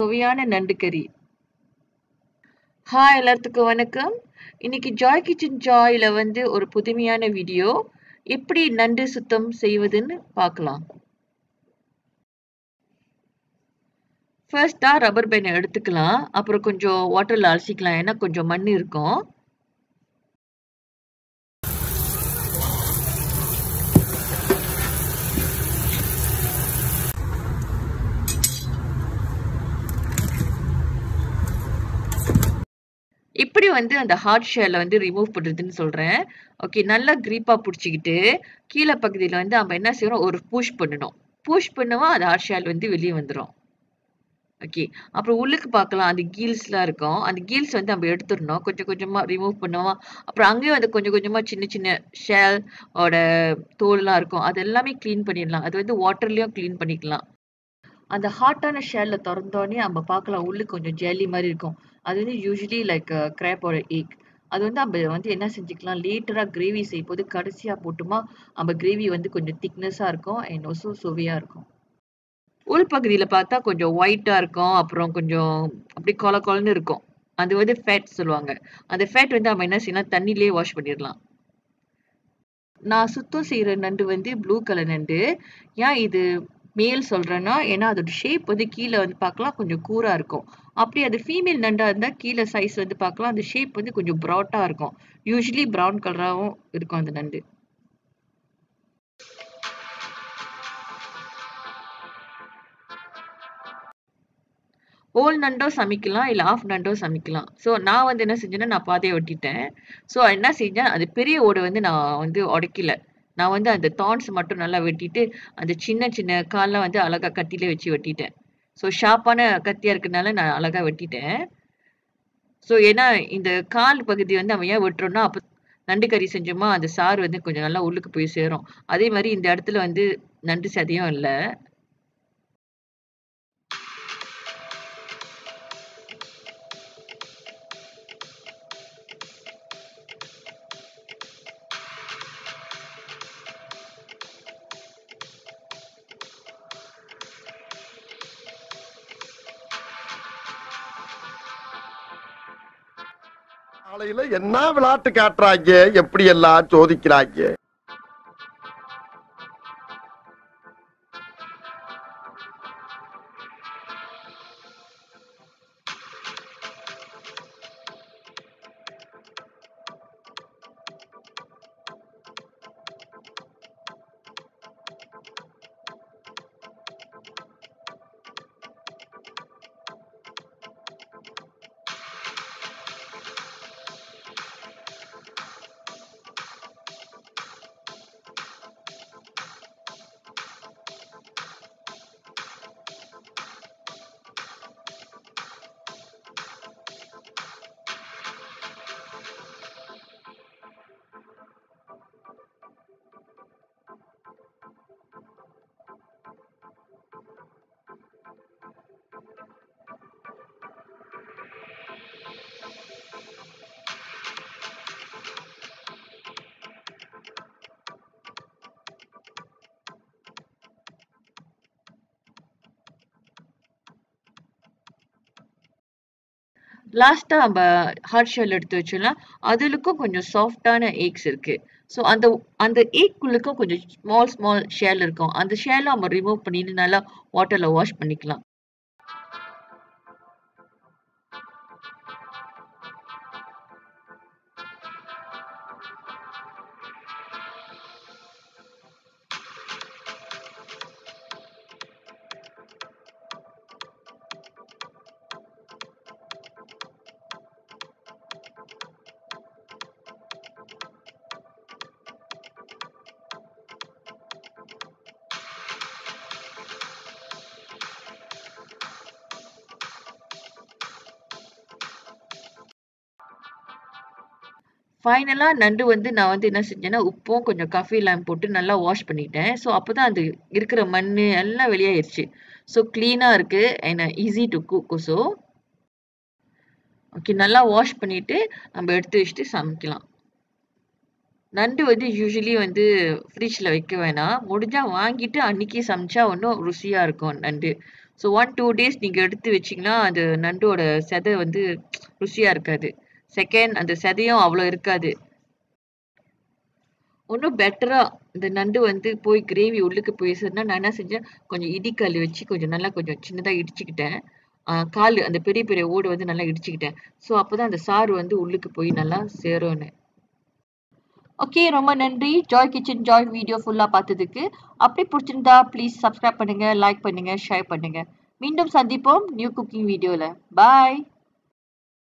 சுவையான நண்டு கறி ஹாய் எல்லாத்துக்கும் வணக்கம் இன்னைக்கு ஜாய் கிச்சன் ஜாயில் வந்து ஒரு புதுமையான வீடியோ எப்படி நண்டு சுத்தம் செய்வதுன்னு பார்க்கலாம் ஃபர்ஸ்டா ரப்பர் பேனை எடுத்துக்கலாம் அப்புறம் கொஞ்சம் வாட்டரில் அலசிக்கலாம் ஏன்னா கொஞ்சம் மண் இருக்கும் இப்படி வந்து அந்த ஹார்ட் ஷேலை வந்து ரிமூவ் பண்ணுறதுன்னு சொல்கிறேன் ஓகே நல்லா க்ரீப்பாக பிடிச்சிக்கிட்டு கீழே பகுதியில் வந்து நம்ம என்ன செய்கிறோம் ஒரு புஷ் பண்ணணும் புஷ் பண்ணவா அந்த ஹார்ட் ஷேல் வந்து வெளியே வந்துடும் ஓகே அப்புறம் உள்ளுக்கு பார்க்கலாம் அந்த கீல்ஸ்லாம் இருக்கும் அந்த கீல்ஸ் வந்து நம்ம எடுத்துடணும் கொஞ்சம் கொஞ்சமாக ரிமூவ் பண்ணுவோம் அப்புறம் அங்கேயும் வந்து கொஞ்சம் கொஞ்சமாக சின்ன சின்ன ஷேல் ஓட தோல்லாம் இருக்கும் அது எல்லாமே க்ளீன் பண்ணிடலாம் அது வந்து வாட்டர்லேயும் க்ளீன் பண்ணிக்கலாம் அந்த ஹாட்டான ஷேலில் திறந்தோடனே நம்ம பார்க்கலாம் உள்ளுக்கு கொஞ்சம் ஜெல்லி மாதிரி இருக்கும் அது வந்து யூஸ்வலி லைக் கிராப்போட எக் அது வந்து நம்ம வந்து என்ன செஞ்சுக்கலாம் லேட்டராக கிரேவி செய்யும் போது கடைசியாக போட்டுமா நம்ம கிரேவி வந்து கொஞ்சம் திக்னஸாக இருக்கும் அண்ட் ஒசோ சுவையாக இருக்கும் உள் பகுதியில் பார்த்தா கொஞ்சம் ஒயிட்டாக இருக்கும் அப்புறம் கொஞ்சம் அப்படி கொல கொலன்னு இருக்கும் அது வந்து ஃபேட் சொல்லுவாங்க அந்த ஃபேட் வந்து நம்ம என்ன செய்யலாம் தண்ணியிலே வாஷ் பண்ணிடலாம் நான் சுத்தம் செய்கிற நண்டு வந்து ப்ளூ கலர் நண்டு ஏன் இது மேல் சொல்கிறேன்னா ஏன்னா அதோட ஷேப் வந்து கீழே வந்து பார்க்கலாம் கொஞ்சம் கூராக இருக்கும் அப்படி அது ஃபீமேல் நண்டாக இருந்தால் கீழே சைஸ் வந்து பார்க்கலாம் அந்த ஷேப் வந்து கொஞ்சம் ப்ராட்டாக இருக்கும் யூஸ்வலி ப்ரௌன் கலராகவும் இருக்கும் அந்த நண்டு ஹோல் நண்டோ சமைக்கலாம் இல்லை ஆஃப் நண்டோ சமைக்கலாம் ஸோ நான் வந்து என்ன செஞ்சேன்னா நான் பாதையை ஒட்டிட்டேன் ஸோ என்ன செஞ்சேன் அது பெரிய ஓடை வந்து நான் வந்து உடைக்கல நான் வந்து அந்த தான்ஸ் மட்டும் நல்லா வெட்டிட்டு அந்த சின்ன சின்ன கால்லாம் வந்து அழகாக கத்தியிலே வச்சு வெட்டிட்டேன் ஸோ ஷார்ப்பான கத்தியாக இருக்கிறதுனால நான் அழகாக வெட்டிட்டேன் ஸோ ஏன்னா இந்த கால் பகுதி வந்து நம்ம ஏன் வெட்டுறோம்னா அப்போ நண்டு கறி செஞ்சோமா அந்த சாறு வந்து கொஞ்சம் நல்லா உள்ளுக்கு போய் சேரும் அதே மாதிரி இந்த இடத்துல வந்து நண்டு சதையும் இல்லை காலையில என்ன விளையாட்டு காட்டுறாங்க எப்படி எல்லாம் சோதிக்கிறாங்க லாஸ்ட்டாக நம்ம ஹார்ட் ஷெல் எடுத்து வச்சோம்னா அதுலுக்கும் கொஞ்சம் சாஃப்டான எக்ஸ் இருக்கு ஸோ அந்த அந்த எக்குள்ளுக்கும் கொஞ்சம் ஸ்மால் ஸ்மால் ஷேல் இருக்கும் அந்த ஷேலை நம்ம ரிமூவ் பண்ணிட்டு நல்லா வாட்டரில் வாஷ் பண்ணிக்கலாம் ஃபைனலாக நண்டு வந்து நான் வந்து என்ன செஞ்சேன்னா உப்பும் கொஞ்சம் காஃபி லைம் போட்டு நல்லா வாஷ் பண்ணிட்டேன் ஸோ அப்போ தான் அந்த இருக்கிற மண் எல்லாம் வெளியாயிருச்சு ஸோ க்ளீனாக இருக்குது and easy to cook so okay நல்லா வாஷ் பண்ணிவிட்டு நம்ம எடுத்து வச்சுட்டு சமைக்கலாம் நண்டு வந்து யூஸ்வலி வந்து ஃப்ரிட்ஜில் வைக்க வேணாம் முடிஞ்சால் வாங்கிட்டு அன்னைக்கு சமைச்சா இன்னும் ருசியாக இருக்கும் நண்டு ஸோ ஒன் டூ டேஸ் நீங்கள் எடுத்து வச்சிங்கன்னா அந்த நண்டோட செதை வந்து ருசியாக இருக்காது செகண்ட் அந்த செதையும் அவ்வளோ இருக்காது இன்னும் பெட்டராக இந்த நண்டு வந்து போய் கிரேவி உள்ளுக்கு போய் சேர்னா நான் என்ன செஞ்சேன் கொஞ்சம் இடிக்கல் வச்சு கொஞ்சம் நல்லா கொஞ்சம் சின்னதாக இடிச்சுக்கிட்டேன் கால் அந்த பெரிய பெரிய ஓடு வந்து நல்லா இடிச்சுக்கிட்டேன் ஸோ அப்போ தான் அந்த சாறு வந்து உள்ளுக்கு போய் நல்லா சேரும்னு ஓகே ரொம்ப நன்றி ஜாய் கிச்சன் ஜாய் வீடியோ ஃபுல்லாக பார்த்ததுக்கு அப்படி பிடிச்சிருந்தா ப்ளீஸ் சப்ஸ்கிரைப் பண்ணுங்கள் லைக் பண்ணுங்கள் ஷேர் பண்ணுங்கள் மீண்டும் சந்திப்போம் நியூ குக்கிங் வீடியோவில் பாய்